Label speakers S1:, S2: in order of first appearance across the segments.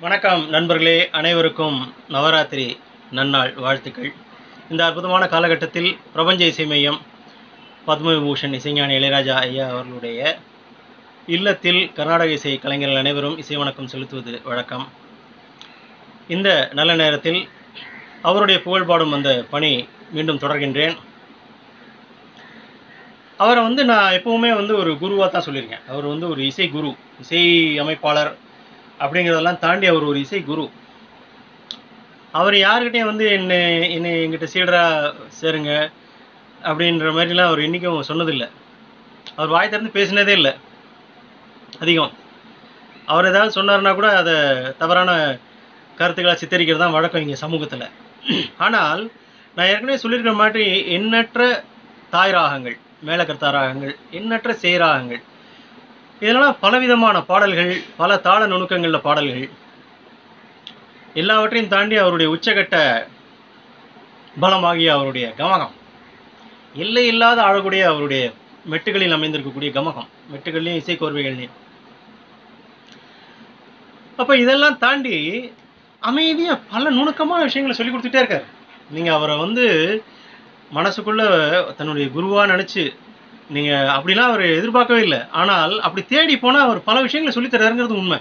S1: வணக்கம் நண்பர்களே அனைவருக்கும் நவராத்திரி நன்னாள் வாழ்த்துக்கள் இந்த அற்புதமான காலகட்டத்தில் பிரபஞ்ச இசை மையம் பத்மவிபூஷன் இசைஞானி இளையராஜா ஐயா அவர்களுடைய இல்லத்தில் கர்நாடக இசை கலைஞர்கள் அனைவரும் இசை வணக்கம் செலுத்துவது வழக்கம் இந்த நல்ல நேரத்தில் அவருடைய புகழ் பாடும் அந்த பணி மீண்டும் தொடர்கின்றேன் அவரை வந்து நான் எப்பவுமே வந்து ஒரு குருவாக தான் சொல்லியிருக்கேன் அவர் வந்து ஒரு இசை குரு இசை அமைப்பாளர் அப்படிங்கிறதெல்லாம் தாண்டி அவர் ஒரு இசை குரு அவர் யாருக்கிட்டையும் வந்து என்னை என்னை எங்கிட்ட சீடரா சேருங்க அப்படின்ற மாதிரிலாம் அவர் என்றைக்கும் சொன்னதில்லை அவர் வாய் திறந்து பேசினதே இல்லை அதிகம் அவர் ஏதாவது சொன்னார்னா கூட அதை தவறான கருத்துக்களை சித்தரிக்கிறது தான் வழக்கம் இங்கே சமூகத்தில் ஆனால் நான் ஏற்கனவே சொல்லியிருக்கிற மாதிரி எண்ணற்ற தாய் ராகங்கள் மேலக்கர்த்தா ராகங்கள் எண்ணற்ற சேராகங்கள் இதெல்லாம் பலவிதமான பாடல்கள் பல தாள நுணுக்கங்களில் பாடல்கள் எல்லாவற்றையும் தாண்டி அவருடைய உச்சகட்ட பலமாகிய அவருடைய கமகம் எல்லை இல்லாத ஆழக்கூடிய அவருடைய மெட்டுகளில் அமைந்திருக்கக்கூடிய கமகம் மெட்டுகள்லையும் இசைக்கோர்வைகள்லையும் அப்போ இதெல்லாம் தாண்டி அமைதியாக பல நுணுக்கமான விஷயங்களை சொல்லி கொடுத்துட்டே இருக்காரு நீங்கள் அவரை வந்து மனசுக்குள்ள தன்னுடைய குருவாக நினச்சி நீங்கள் அப்படிலாம் அவர் எதிர்பார்க்கவே இல்லை ஆனால் அப்படி தேடி போனால் அவர் பல விஷயங்களை சொல்லித் தர்றாருங்கிறது உண்மை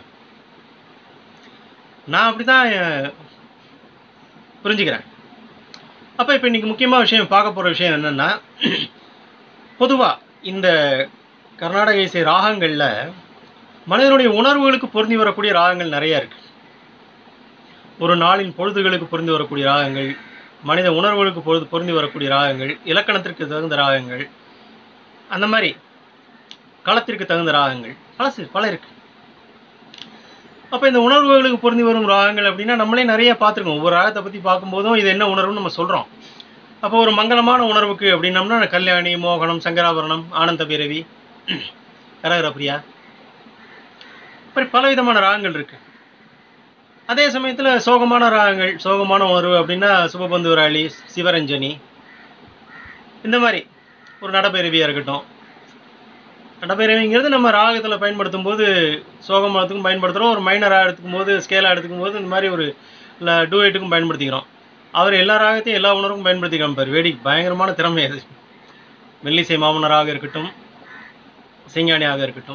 S1: நான் அப்படி தான் புரிஞ்சுக்கிறேன் அப்போ இப்போ இன்றைக்கி முக்கியமான விஷயம் பார்க்க போகிற விஷயம் என்னென்னா பொதுவாக இந்த கர்நாடக இசை ராகங்களில் மனிதனுடைய உணர்வுகளுக்கு பொருந்தி வரக்கூடிய ராகங்கள் நிறையா இருக்குது ஒரு நாளின் பொழுதுகளுக்கு பொருந்தி வரக்கூடிய ராகங்கள் மனித உணர்வுகளுக்கு பொழுது பொருந்தி வரக்கூடிய ராகங்கள் இலக்கணத்திற்கு தகுந்த ராகங்கள் அந்த மாதிரி களத்திற்கு தகுந்த ராகங்கள் பல பல இருக்கு அப்போ இந்த உணர்வுகளுக்கு பொருந்தி வரும் ராகங்கள் அப்படின்னா நம்மளே நிறைய பார்த்துருக்கோம் ஒவ்வொரு ராகத்தை பற்றி பார்க்கும்போதும் இது என்ன உணர்வுன்னு நம்ம சொல்கிறோம் அப்போ ஒரு மங்களமான உணர்வுக்கு அப்படின்னம்னா கல்யாணி மோகனம் சங்கராபரணம் ஆனந்த பைரவி கரகர பிரியா இப்படி பல விதமான ராகங்கள் இருக்கு அதே சமயத்தில் சோகமான ராகங்கள் சோகமான உணர்வு அப்படின்னா சுபபந்து விராளி சிவரஞ்சனி இந்த மாதிரி ஒரு நடப்பேரவியாக இருக்கட்டும் நடப்பேரவிங்கிறது நம்ம ராகத்தில் பயன்படுத்தும் போது சோகமானத்துக்கும் பயன்படுத்துகிறோம் ஒரு மைனராக எடுத்துக்கும் போது ஸ்கேலாக எடுத்துக்கும் போது இந்த மாதிரி ஒரு இல்லை டூயட்டுக்கும் பயன்படுத்திக்கிறோம் அவர் எல்லா ராகத்தையும் எல்லா உணர்வுக்கும் பயன்படுத்தி காமிப்பார் வேடி பயங்கரமான திறமை அது மெல்லிசை மாமனராக இருக்கட்டும் சிங்கானியாக இருக்கட்டும்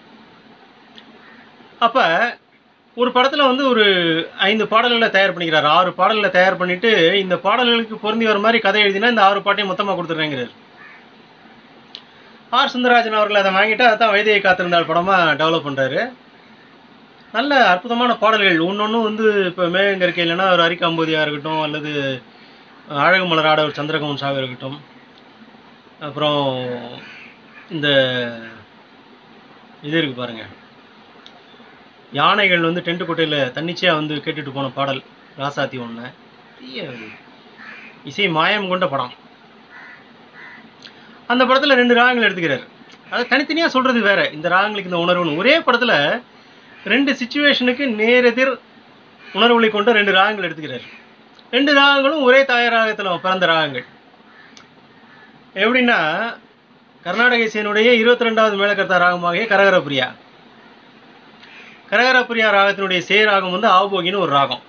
S1: அப்போ ஒரு படத்தில் வந்து ஒரு ஐந்து பாடல்களை தயார் பண்ணிக்கிறார் ஆறு பாடல்களை தயார் பண்ணிட்டு இந்த பாடல்களுக்கு பொருந்தி வர மாதிரி கதை எழுதினா இந்த ஆறு பாட்டையும் மொத்தமாக கொடுத்துட்றேங்கிறார் ஆர் சுந்தரராஜன் அவர்கள் அதை வாங்கிட்டு அதான் வைத்தியை காத்திருந்தாள் படமாக டெவலப் பண்ணுறாரு நல்ல அற்புதமான பாடல்கள் ஒன்றொன்றும் வந்து இப்போ மேகங்க இருக்க இல்லைன்னா ஒரு அரிக்காம்போதியாக இருக்கட்டும் அல்லது அழகு மலராட ஒரு சந்திரகவன் சாக இருக்கட்டும் அப்புறம் இந்த இது இருக்கு பாருங்க யானைகள் வந்து டென்ட் கொட்டையில் தன்னிச்சையாக வந்து கேட்டுட்டு போன பாடல் ராசாத்தி ஒன்று பெரிய இசை மாயம் கொண்ட படம் அந்த படத்தில் ரெண்டு ராகங்கள் எடுத்துக்கிறார் அது தனித்தனியாக சொல்கிறது வேற இந்த ராகங்களுக்கு இந்த உணர்வுன்னு ஒரே படத்தில் ரெண்டு சுச்சுவேஷனுக்கு நேரெதிர் உணர்வுகளை கொண்ட ரெண்டு ராகங்கள் எடுத்துக்கிறார் ரெண்டு ராகங்களும் ஒரே தாயார் ராகத்தில் பிறந்த ராகங்கள் எப்படின்னா கர்நாடக இசையினுடைய இருபத்தி ரெண்டாவது மேலக்கர்த்தா ராகமாகிய கரகர பிரியா கரகர பிரியா ராகத்தினுடைய சேய் ராகம் வந்து ஆவோகின்னு ஒரு ராகம்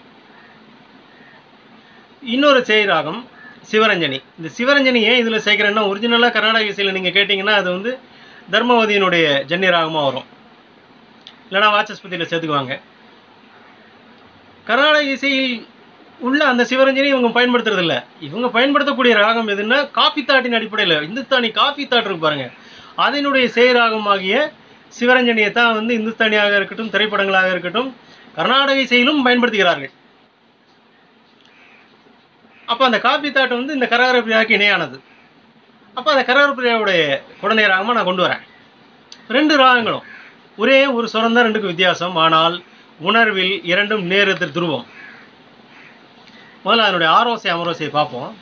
S1: இன்னொரு சேய் ராகம் சிவரஞ்சனி இந்த சிவரஞ்சனி ஏன் இதில் சேர்க்குறேன்னா ஒரிஜினலாக கர்நாடக இசையில் நீங்கள் கேட்டிங்கன்னா அது வந்து தர்மவதியினுடைய ஜன்னி ராகமாக வரும் இல்லைனா வாச்சஸ்பதியில் சேர்த்துக்குவாங்க கர்நாடக இசையில் உள்ள அந்த சிவரஞ்சனி இவங்க பயன்படுத்துறது இல்ல இவங்க பயன்படுத்தக்கூடிய ராகம் எதுன்னா காஃபி தாட்டின் அடிப்படையில் இந்துஸ்தானி காஃபி தாட் இருக்கு பாருங்க அதனுடைய சேய் ராகமாகிய சிவரஞ்சனியை தான் வந்து இந்துஸ்தானியாக இருக்கட்டும் திரைப்படங்களாக இருக்கட்டும் கர்நாடக இசையிலும் பயன்படுத்துகிறார்கள் அப்போ அந்த காபி தாட் வந்து இந்த கரகர பிரியாவுக்கு இணையானது அப்போ அந்த கரகர பிரியாவுடைய குழந்தை ராகமாக நான் கொண்டு வரேன் ரெண்டு ராகங்களும் ஒரே ஒரு சுரம் தான் ரெண்டுக்கும் வித்தியாசம் ஆனால் உணர்வில் இரண்டும் நேரெதிர் துருவம் முதல்ல அதனுடைய ஆரோசை அமரோசையை பார்ப்போம்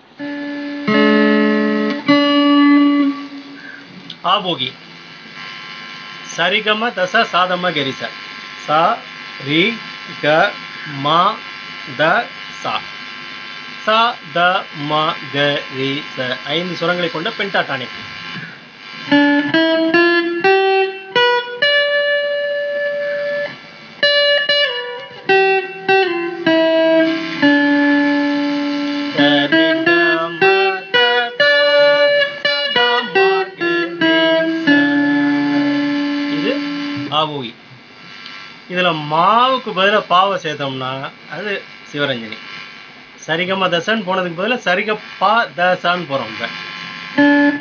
S1: ஆபோகி சரிகம தச சாதம கரிச சா ரி க ம த சா சா த ம க ரி ச ஐந்து சுரங்களை கொண்ட பென்டாட்டானிக் இதில் மாவுக்கு பதிலாக பாவை சேர்த்தோம்னா அது சிவரஞ்சனி சரிகம தசன்னு போனதுக்கு பதிலாக சரிக பா தசான்னு போகிறோம் இப்போ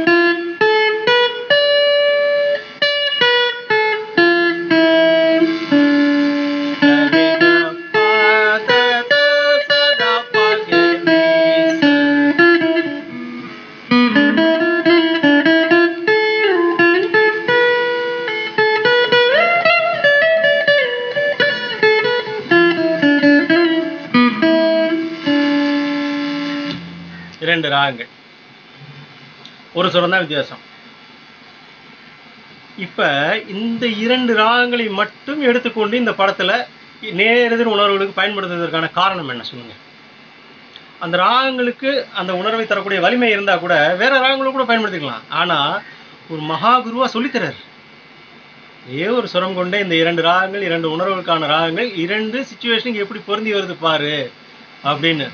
S1: இரண்டு ராகங்கள் ஒரு சுரம் தான் வித்தியாசம் இப்போ இந்த இரண்டு ராகங்களை மட்டும் எடுத்துக்கொண்டு இந்த படத்தில் நேரெதிர் உணர்வுகளுக்கு பயன்படுத்துவதற்கான காரணம் என்ன சொல்லுங்க அந்த ராகங்களுக்கு அந்த உணர்வை தரக்கூடிய வலிமை இருந்தால் கூட வேற ராகங்களை கூட பயன்படுத்திக்கலாம் ஆனால் ஒரு மகா குருவா சொல்லித்தரார் ஏ ஒரு சுரம் கொண்டே இந்த இரண்டு ராகங்கள் இரண்டு உணர்வுகளுக்கான ராகங்கள் இரண்டு சுச்சுவேஷனுக்கு எப்படி பொருந்தி வருது பாரு அப்படின்னு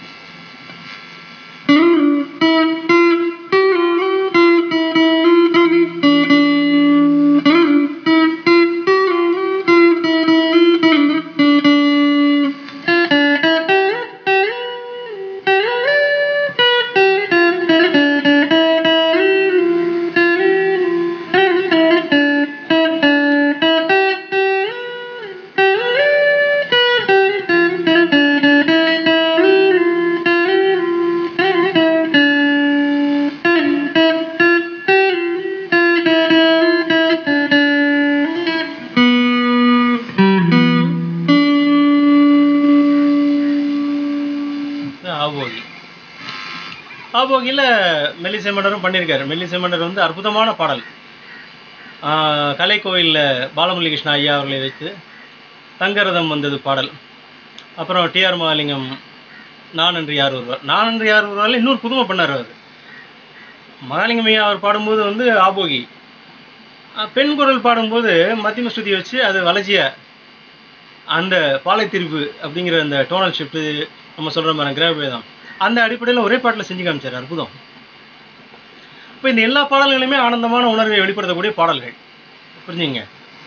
S1: ஆபோகி ஆபோகியில் மெல்லிசை மன்னரும் பண்ணியிருக்காரு மெல்லிசை மன்னர் வந்து அற்புதமான பாடல் ஆஹ் கலைக்கோயிலில் பாலமுரளி கிருஷ்ணா ஐயா அவர்களை வைத்து தங்கரதம் வந்தது பாடல் அப்புறம் டிஆர் மகாலிங்கம் நான் என்று யார் ஒருவர் நான் என்று யார் ஒருவரால் இன்னொரு புதுமை பண்ணார் அவர் மகாலிங்கம் ஐயா அவர் பாடும்போது வந்து ஆபோகி ஆஹ் பெண் குரல் பாடும்போது மத்தியம ஸ்ருதி வச்சு அது வளர்ச்சிய அந்த பாலை திரிப்பு அப்படிங்கிற அந்த டோனல் ஷிஃப்ட் நம்ம சொல்கிற மாதிரி கிரகபேதம் அந்த அடிப்படையில் ஒரே பாட்டில் செஞ்சு காமிச்சார் அற்புதம் இப்போ இந்த எல்லா பாடல்களுமே ஆனந்தமான உணர்வை வெளிப்படுத்தக்கூடிய பாடல்கள் புரிஞ்சுங்க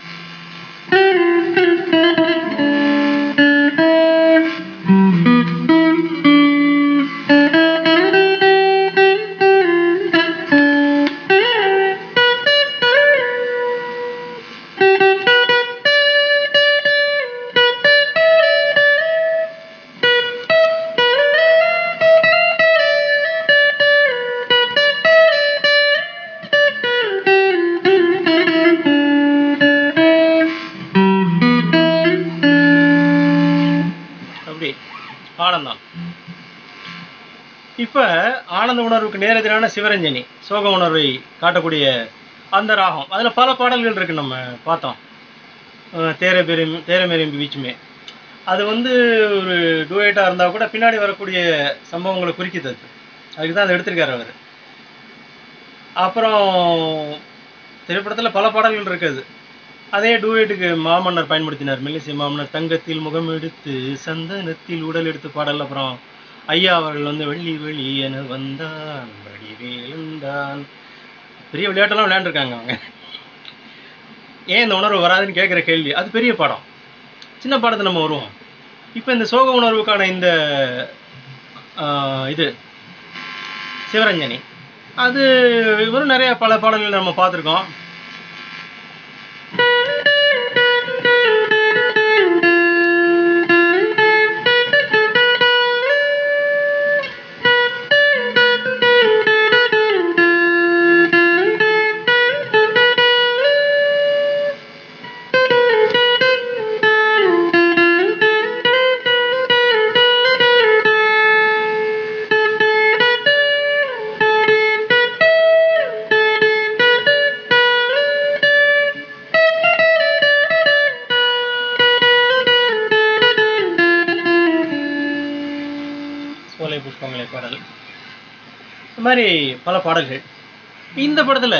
S1: அப்படி ஆனந்தம் இப்போ ஆனந்த உணர்வுக்கு நேரெதிரான சிவரஞ்சனி சோக உணர்வை காட்டக்கூடிய அந்த ராகம் அதில் பல பாடல்கள் இருக்கு நம்ம பார்த்தோம் அஹ் தேர பெரும் தேர மேரம்பி வீச்சுமே அது வந்து ஒரு டூயட்டாக இருந்தால் கூட பின்னாடி வரக்கூடிய சம்பவங்களை குறிக்குது அது அதுக்கு தான் அதை எடுத்திருக்காரு அவர் அப்புறம் திரைப்படத்தில் பல பாடல்கள் இருக்குது அதே டூயட்டுக்கு மாமன்னர் பயன்படுத்தினார் மெல்லிசை மாமன்னர் தங்கத்தில் முகம் எடுத்து சந்தனத்தில் உடல் எடுத்து பாடல் அப்புறம் ஐயா அவர்கள் வந்து வெள்ளி வெளி என வந்தான் வடிவேலுந்தான் பெரிய விளையாட்டெல்லாம் விளையாண்டுருக்காங்க அவங்க ஏன் இந்த உணர்வு வராதுன்னு கேட்குற கேள்வி அது பெரிய பாடம் சின்ன பாடத்தை நம்ம வருவோம் இப்போ இந்த சோக உணர்வுக்கான இந்த ஆஹ், இது சிவரஞ்சனி அது இவரும் நிறைய பல பாடல்கள் நம்ம பார்த்துருக்கோம் சோலை புஷ்பங்களை பாடல் இந்த மாதிரி பல பாடல்கள் இந்த படத்துல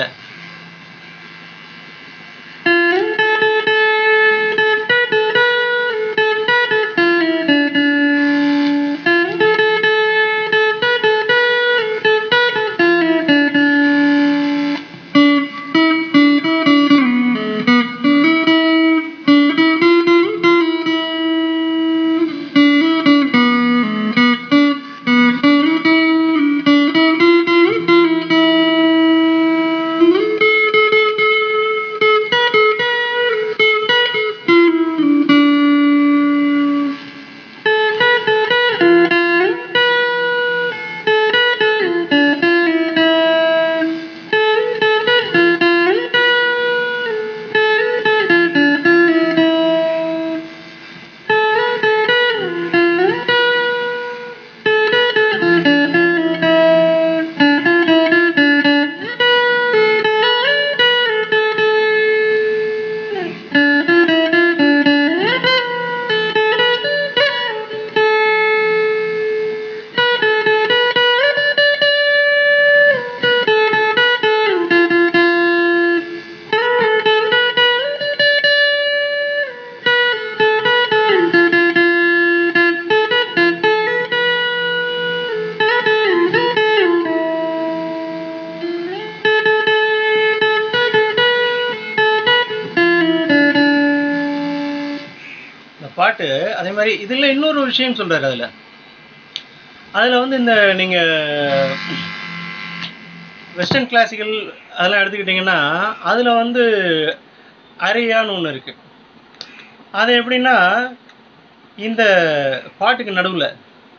S1: பாட்டு அதே மாதிரி இதில் இன்னொரு விஷயம் சொல்றாரு அதில் அதில் வந்து இந்த நீங்கள் வெஸ்டர்ன் கிளாசிக்கல் அதெல்லாம் எடுத்துக்கிட்டிங்கன்னா அதில் வந்து அரியான்னு ஒன்று இருக்கு அது எப்படின்னா இந்த பாட்டுக்கு நடுவில்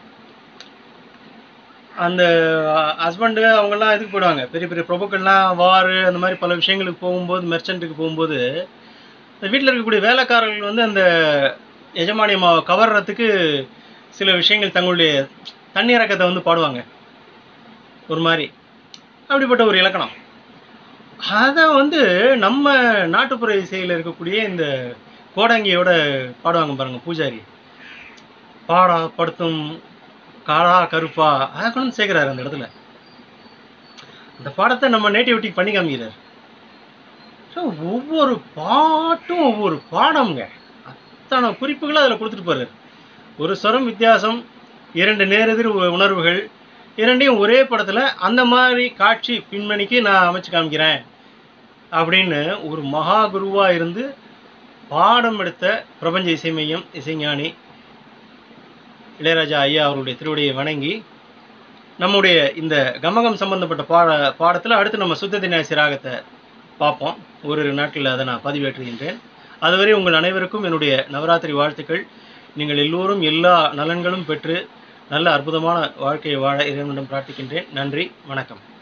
S1: அந்த ஹஸ்பண்டு அவங்கெல்லாம் இதுக்கு போயிடுவாங்க பெரிய பெரிய பிரபுக்கள்லாம் வாரு அந்த மாதிரி பல விஷயங்களுக்கு போகும்போது மெர்ச்சன்ட்டுக்கு போகும்போது இந்த வீட்டில் இருக்கக்கூடிய வேலைக்காரர்கள் வந்து அந்த எஜமானி அம்மாவை கவர்றதுக்கு சில விஷயங்கள் தங்களுடைய தண்ணீரக்கத்தை வந்து பாடுவாங்க ஒரு மாதிரி அப்படிப்பட்ட ஒரு இலக்கணம் அதை வந்து நம்ம நாட்டுப்புற இசையில் இருக்கக்கூடிய இந்த கோடங்கியோட பாடுவாங்க பாருங்க பூஜாரி பாடா படுத்தும் காடா கருப்பா அதை கொண்டு வந்து சேர்க்குறாரு அந்த இடத்துல அந்த பாடத்தை நம்ம நேட்டிவிட்டிக்கு பண்ணி காமிக்கிறார் ஸோ ஒவ்வொரு பாட்டும் ஒவ்வொரு பாடம்ங்க அத்தனை குறிப்புகளும் அதில் கொடுத்துட்டு போறாரு ஒரு ஸ்வரம் வித்தியாசம் இரண்டு நேரெதிர் உ- உணர்வுகள் இரண்டையும் ஒரே படத்தில் அந்த மாதிரி காட்சி பின்மணிக்கு நான் அமைச்சு காமிக்கிறேன் அப்படின்னு ஒரு மகா குருவாக இருந்து பாடம் எடுத்த பிரபஞ்ச இசைமையம் இசைஞானி இளையராஜா ஐயா அவருடைய திருவடியை வணங்கி நம்முடைய இந்த கமகம் சம்பந்தப்பட்ட பாட பாடத்தில் அடுத்து நம்ம சுத்த தினாசி ராகத்தை பார்ப்போம் ஓரிரு நாட்களில் அதை நான் பதிவேற்றுகின்றேன் அதுவரை உங்கள் அனைவருக்கும் என்னுடைய நவராத்திரி வாழ்த்துக்கள் நீங்கள் எல்லோரும் எல்லா நலன்களும் பெற்று நல்ல அற்புதமான வாழ்க்கையை வாழ இறைவனிடம் பிரார்த்திக்கின்றேன் நன்றி வணக்கம்